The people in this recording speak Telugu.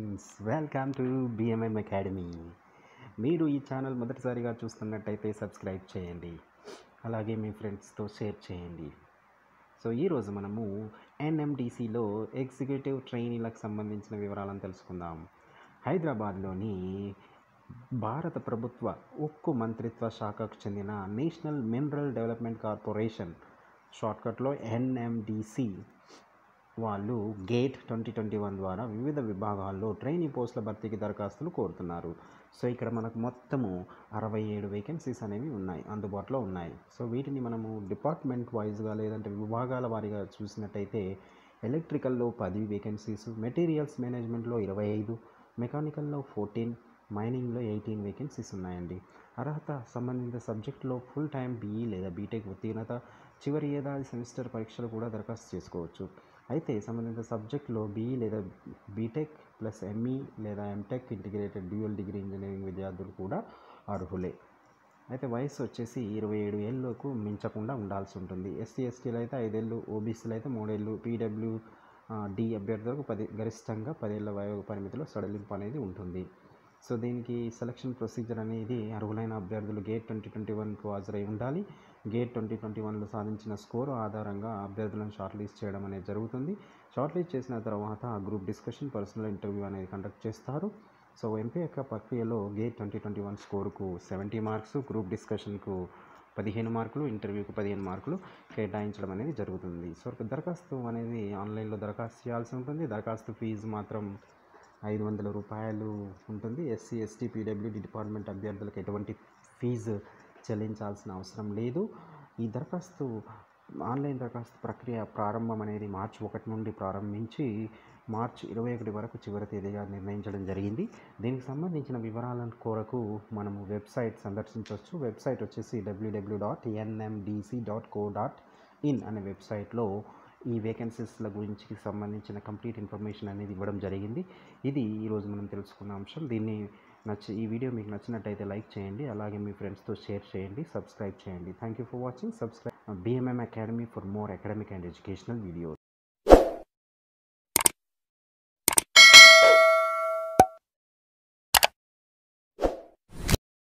friends welcome to BMM academy మీరు ఈ ఛానల్ మొదటిసారిగా చూస్తున్నట్టయితే సబ్స్క్రైబ్ చేయండి అలాగే మీ ఫ్రెండ్స్తో షేర్ చేయండి సో ఈరోజు మనము ఎన్ఎండిసిలో ఎగ్జిక్యూటివ్ ట్రైనీలకు సంబంధించిన వివరాలను తెలుసుకుందాం హైదరాబాద్లోని భారత ప్రభుత్వ ఉక్కు మంత్రిత్వ శాఖకు చెందిన నేషనల్ మినరల్ డెవలప్మెంట్ కార్పొరేషన్ షార్ట్కట్లో ఎన్ఎండిసి వాళ్ళు గేట్ ట్వంటీ ట్వంటీ వన్ ద్వారా వివిధ విభాగాల్లో ట్రైనీ పోస్టుల భర్తీకి దరఖాస్తులు కోరుతున్నారు సో ఇక్కడ మనకు మొత్తము అరవై ఏడు వేకెన్సీస్ అనేవి ఉన్నాయి అందుబాటులో ఉన్నాయి సో వీటిని మనము డిపార్ట్మెంట్ వైజ్గా లేదంటే విభాగాల వారీగా చూసినట్టయితే ఎలక్ట్రికల్లో పది వేకెన్సీస్ మెటీరియల్స్ మేనేజ్మెంట్లో ఇరవై ఐదు మెకానికల్లో ఫోర్టీన్ మైనింగ్లో ఎయిటీన్ వేకెన్సీస్ ఉన్నాయండి అర్హత సంబంధిత సబ్జెక్టులో ఫుల్ టైం బీఈ లేదా బీటెక్ ఉత్తీర్ణత చివరి ఏడాది సెమిస్టర్ పరీక్షలు కూడా దరఖాస్తు చేసుకోవచ్చు అయితే సంబంధిత సబ్జెక్టులో బీఈ లేదా బీటెక్ ప్లస్ ఎంఈ లేదా MTech integrated dual degree engineering విద్యార్థులు కూడా అర్హులే అయితే వయసు వచ్చేసి ఇరవై ఏడు ఏళ్ళకు మించకుండా ఉండాల్సి ఉంటుంది ఎస్సీ ఎస్టీలు అయితే ఐదేళ్ళు ఓబీసీలు అయితే మూడేళ్ళు పీడబ్ల్యూ డి అభ్యర్థులకు పది గరిష్టంగా పదేళ్ల వయో పరిమితిలో సడలింపు అనేది ఉంటుంది సో దీనికి సెలక్షన్ ప్రొసీజర్ అనేది అర్హులైన అభ్యర్థులు గేట్ ట్వంటీ ట్వంటీ వన్కు హాజరై ఉండాలి గేట్ ట్వంటీ ట్వంటీ వన్లో సాధించిన స్కోర్ ఆధారంగా అభ్యర్థులను షార్ట్ లిస్ట్ చేయడం అనేది జరుగుతుంది షార్ట్ లిస్ట్ చేసిన తర్వాత గ్రూప్ డిస్కషన్ పర్సనల్ ఇంటర్వ్యూ అనేది కండక్ట్ చేస్తారు సో ఎంపిక ప్రక్రియలో గేట్ ట్వంటీ ట్వంటీ వన్ స్కోరుకు సెవెంటీ మార్క్స్ గ్రూప్ డిస్కషన్కు పదిహేను మార్కులు ఇంటర్వ్యూకు పదిహేను మార్కులు కేటాయించడం అనేది జరుగుతుంది సో దరఖాస్తు అనేది ఆన్లైన్లో దరఖాస్తు చేయాల్సి ఉంటుంది దరఖాస్తు ఫీజు మాత్రం ఐదు వందల రూపాయలు ఉంటుంది ఎస్సీ ఎస్టీ పీడబ్ల్యూడి డిపార్ట్మెంట్ అభ్యర్థులకు ఎటువంటి ఫీజు చెల్లించాల్సిన అవసరం లేదు ఈ దరఖాస్తు ఆన్లైన్ దరఖాస్తు ప్రక్రియ ప్రారంభం అనేది మార్చి ఒకటి నుండి ప్రారంభించి మార్చి ఇరవై ఒకటి వరకు చివరి తేదీగా నిర్ణయించడం జరిగింది దీనికి సంబంధించిన వివరాల కొరకు మనము వెబ్సైట్ సందర్శించవచ్చు వెబ్సైట్ వచ్చేసి WWW dot NMDC dot co dot in అనే వెబ్సైట్లో ఈ వేకెన్సీస్ల గురించి సంబంధించిన కంప్లీట్ ఇన్ఫర్మేషన్ అనేది ఇవ్వడం జరిగింది ఇది ఈరోజు మనం తెలుసుకున్న అంశం దీన్ని నచ్చి ఈ వీడియో మీకు నచ్చినట్టయితే లైక్ చేయండి అలాగే మీ ఫ్రెండ్స్తో షేర్ చేయండి సబ్స్క్రైబ్ చేయండి thank you for watching subscribe BMM academy for more academic and educational videos